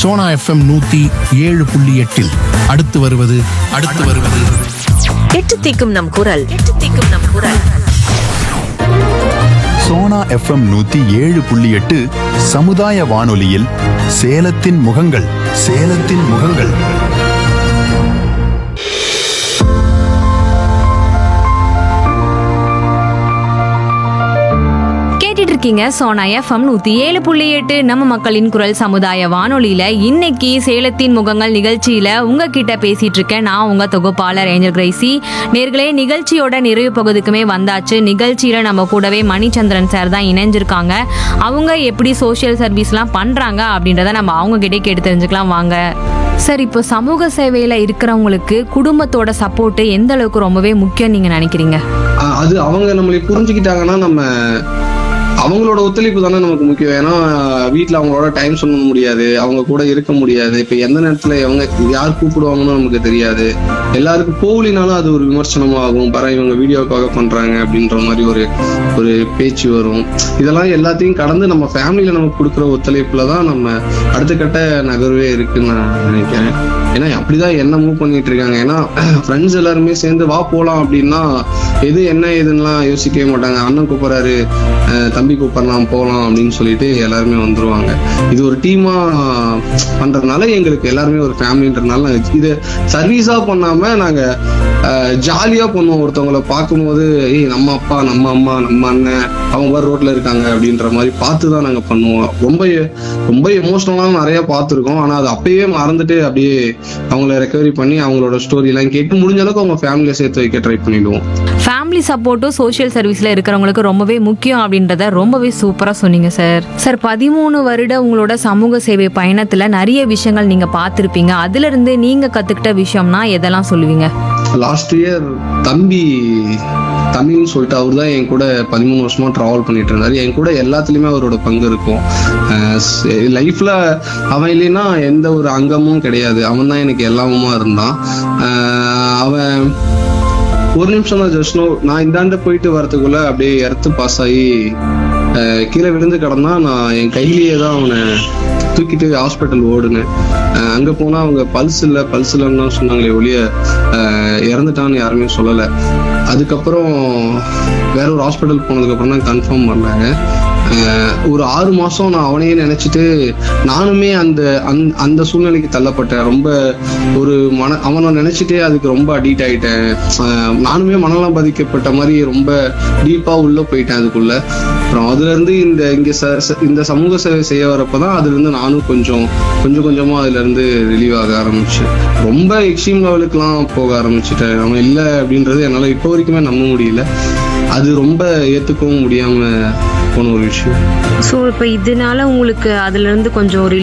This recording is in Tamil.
சோனா எஃப்எம் நூத்தி ஏழு புள்ளி எட்டில் அடுத்து வருவது அடுத்து வருவது எட்டு தீக்கும் நம் குரல் எட்டு தீக்கும் நம் குரல் சோனா எஃப்எம் நூத்தி ஏழு புள்ளி எட்டு சமுதாய வானொலியில் சேலத்தின் முகங்கள் சேலத்தின் முகங்கள் கேட்டுட்டு இருக்கீங்க சோனா எஃப்எம் நூத்தி ஏழு புள்ளி எட்டு நம்ம மக்களின் குரல் சமுதாய வானொலியில இன்னைக்கு சேலத்தின் முகங்கள் நிகழ்ச்சியில உங்ககிட்ட பேசிட்டு இருக்கேன் நான் உங்க தொகுப்பாளர் ஏஞ்சல் கிரைசி நேர்களே நிகழ்ச்சியோட நிறைவு பகுதிக்குமே வந்தாச்சு நிகழ்ச்சியில நம்ம கூடவே மணிச்சந்திரன் சார் தான் இணைஞ்சிருக்காங்க அவங்க எப்படி சோஷியல் சர்வீஸ்லாம் பண்றாங்க அப்படின்றத நம்ம அவங்க கிட்டே கேட்டு தெரிஞ்சுக்கலாம் வாங்க சார் இப்போ சமூக சேவையில இருக்கிறவங்களுக்கு குடும்பத்தோட சப்போர்ட் எந்த அளவுக்கு ரொம்பவே முக்கியம் நீங்க நினைக்கிறீங்க அஹ் அது அவங்க நம்மளை புரிஞ்சுக்கிட்டாங்கன்னா நம்ம அவங்களோட ஒத்துழைப்பு தானே நமக்கு முக்கியம் ஏன்னா வீட்டில் அவங்களோட டைம் சொல்ல முடியாது அவங்க கூட இருக்க முடியாது இப்போ எந்த நேரத்தில் அவங்க யார் கூப்பிடுவாங்கன்னு நமக்கு தெரியாது எல்லாருக்கும் போகலினாலும் அது ஒரு விமர்சனமாகும் பர இவங்க வீடியோக்காக பண்றாங்க அப்படின்ற மாதிரி ஒரு ஒரு பேச்சு வரும் இதெல்லாம் எல்லாத்தையும் கடந்து நம்ம ஃபேமிலியில நமக்கு கொடுக்குற ஒத்துழைப்புல தான் நம்ம அடுத்த கட்ட நகர்வே இருக்குன்னு நான் நினைக்கிறேன் ஏன்னா அப்படிதான் என்ன மூவ் பண்ணிட்டு இருக்காங்க ஏன்னா ஃப்ரெண்ட்ஸ் எல்லாருமே சேர்ந்து வா போலாம் அப்படின்னா எது என்ன ஏதுன்னுலாம் யோசிக்கவே மாட்டாங்க அண்ணன் கூப்பிடுறாரு அஹ் தம்பி கூப்பிடலாம் போகலாம் அப்படின்னு சொல்லிட்டு எல்லாருமே வந்துருவாங்க இது ஒரு டீமா பண்றதுனால எங்களுக்கு எல்லாருமே ஒரு ஃபேமிலின்றதுனால நாங்க இது சர்வீஸா பண்ணாம நாங்க ஜாலியா பண்ணுவோம் ஒருத்தவங்கள பார்க்கும்போது ஏய் நம்ம அப்பா நம்ம அம்மா நம்ம அண்ணன் அவங்க மாதிரி ரோட்ல இருக்காங்க அப்படின்ற மாதிரி பார்த்து தான் நாங்க பண்ணுவோம் ரொம்ப ரொம்ப எமோஷனலாக நிறைய பார்த்துருக்கோம் ஆனா அது அப்பயே மறந்துட்டு அப்படியே அவங்கள ரெக்கவரி பண்ணி அவங்களோட ஸ்டோரி எல்லாம் கேட்டு முடிஞ்ச அளவுக்கு அவங்க ஃபேமிலியை சேர்த்து வைக்க ட்ரை பண்ணிடுவோம் ஃபேமிலி சப்போர்ட்டும் சோஷியல் சர்வீஸ்ல இருக்கிறவங்களுக்கு ரொம்பவே முக்கியம் அப்படின்றத ரொம்பவே சூப்பரா சொன்னீங்க சார் சார் பதிமூணு வருட உங்களோட சமூக சேவை பயணத்துல நிறைய விஷயங்கள் நீங்க பார்த்திருப்பீங்க அதுல இருந்து நீங்க கத்துக்கிட்ட விஷயம்னா எதெல்லாம் சொல்லுவீங்க லாஸ்ட் இயர் தம்பி தமிழ்னு சொல்லிட்டு அவர் தான் என் கூட பதிமூணு வருஷமா டிராவல் பண்ணிட்டு இருந்தாரு என் கூட எல்லாத்துலயுமே அவரோட பங்கு இருக்கும் லைஃப்ல அவன் இல்லைன்னா எந்த ஒரு அங்கமும் கிடையாது அவன் தான் எனக்கு எல்லாமுமா இருந்தான் அஹ் அவன் ஒரு நிமிஷம் தான் ஜஸ்னோ நான் இந்தாண்ட போயிட்டு வரதுக்குள்ள அப்படியே எர்த்து பாஸ் ஆகி அஹ் கீழே விழுந்து கிடந்தா நான் என் கையிலேயே தான் அவனை தூக்கிட்டு ஹாஸ்பிட்டல் ஓடுனேன் அஹ் அங்க போனா அவங்க பல்ஸ் இல்ல பல்ஸ் இல்லைன்னு தான் சொன்னாங்களே ஒழிய அஹ் இறந்துட்டான்னு யாருமே சொல்லல அதுக்கப்புறம் வேற ஒரு ஹாஸ்பிட்டல் போனதுக்கு அப்புறம் தான் கன்ஃபார்ம் பண்ணாங்க அஹ் ஒரு ஆறு மாசம் நான் அவனையே நினைச்சிட்டு நானுமே அந்த அந்த- அந்த சூழ்நிலைக்கு தள்ளப்பட்டேன் ரொம்ப ஒரு மன அவனை நினைச்சிட்டே அதுக்கு ரொம்ப அடிக்ட் ஆயிட்டேன் அஹ் நானுமே மனநலம் பாதிக்கப்பட்ட மாதிரி ரொம்ப டீப்பா உள்ள போயிட்டேன் அதுக்குள்ள அப்புறம் அதுல இருந்து இந்த இங்க ச- ச- இந்த சமூக சேவை செய்ய வரப்பதான் அதுல இருந்து நானும் கொஞ்சம் கொஞ்சம் கொஞ்சமா அதுல இருந்து ரிலீவ் ஆக ஆரம்பிச்சேன் ரொம்ப எக்ஸ்ட்ரீம் லெவலுக்குலாம் போக ஆரம்பிச்சிட்டேன் அவன் இல்லை அப்படின்றது என்னால இப்போ வரைக்குமே நம்ப முடியல அது ரொம்ப ஏத்துக்கவும் முடியாம போன ஒரு விஷயம் ஸோ இப்போ இதனால உங்களுக்கு அதுல இருந்து கொஞ்சம்